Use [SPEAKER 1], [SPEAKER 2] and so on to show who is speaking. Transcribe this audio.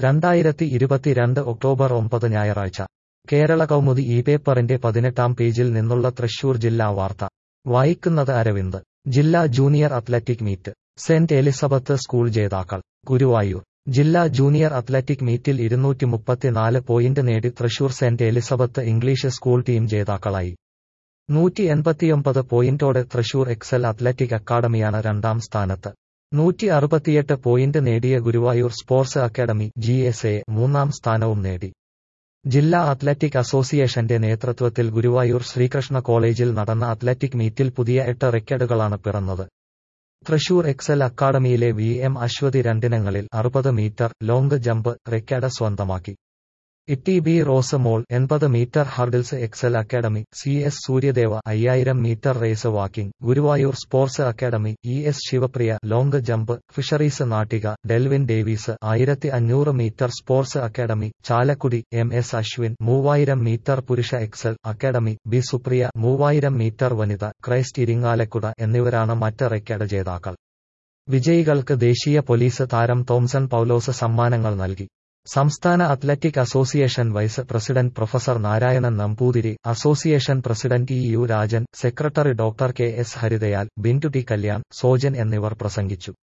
[SPEAKER 1] രണ്ടായിരത്തി ഇരുപത്തിരണ്ട് ഒക്ടോബർ ഒമ്പത് ഞായറാഴ്ച കേരള കൗമുദി ഈ പേപ്പറിന്റെ പതിനെട്ടാം പേജിൽ നിന്നുള്ള തൃശൂർ ജില്ലാ വാർത്ത വായിക്കുന്നത് അരവിന്ദ് ജില്ലാ junior athletic meet Saint Elizabeth school ജേതാക്കൾ ഗുരുവായൂർ ജില്ലാ ജൂനിയർ അത്ലറ്റിക് മീറ്റിൽ ഇരുന്നൂറ്റി മുപ്പത്തിനാല് പോയിന്റ് നേടി Thrissur Saint Elizabeth English school team ജേതാക്കളായി നൂറ്റി എൺപത്തിയൊമ്പത് പോയിന്റോടെ തൃശൂർ എക്സൽ അത്ലറ്റിക് അക്കാദമിയാണ് രണ്ടാം സ്ഥാനത്ത് നൂറ്റി അറുപത്തിയെട്ട് പോയിന്റ് നേടിയ Guruvayur sports academy G S A മൂന്നാം സ്ഥാനവും നേടി ജില്ലാ അത്ലറ്റിക് അസോസിയേഷന്റെ നേതൃത്വത്തിൽ ഗുരുവായൂർ ശ്രീകൃഷ്ണ കോളേജിൽ നടന്ന അത്ലറ്റിക് മീറ്റിൽ പുതിയ എട്ട് റെക്കോർഡുകളാണ് പിറന്നത് തൃശൂർ എക്സൽ അക്കാദമിയിലെ വി എം അശ്വതി രണ്ടിനങ്ങളിൽ അറുപത് മീറ്റർ ലോങ് ജമ്പ് റെക്കോർഡ് സ്വന്തമാക്കി ഇട്ടി ബി റോസ് മോൾ എൺപത് metre hurdles Excel academy C S Suryadeva അയ്യായിരം metre race walking Guruvayur sports academy E S Sivapriya long jump fisheries Nattika Delvin Davies ആയിരത്തി അഞ്ഞൂറ് metre sports academy Chalakudy M S Aswin മൂവായിരം metre പുരുഷ Excel academy B Supriya മൂവായിരം metre വനിത Christ Irinjalakuda എന്നിവരാണ് മറ്റ് record ജേതാക്കൾ വിജയികൾക്ക് ദേശീയ പോലീസ് താരം തോംസൺ പൌലോസ് സമ്മാനങ്ങൾ നൽകി സംസ്ഥാന athletic association vice president professor Narayanan Namboothiri association president E U Rajan secretary doctor K S Haridayal Bindu T Kalyan Sojan എന്നിവർ പ്രസംഗിച്ചു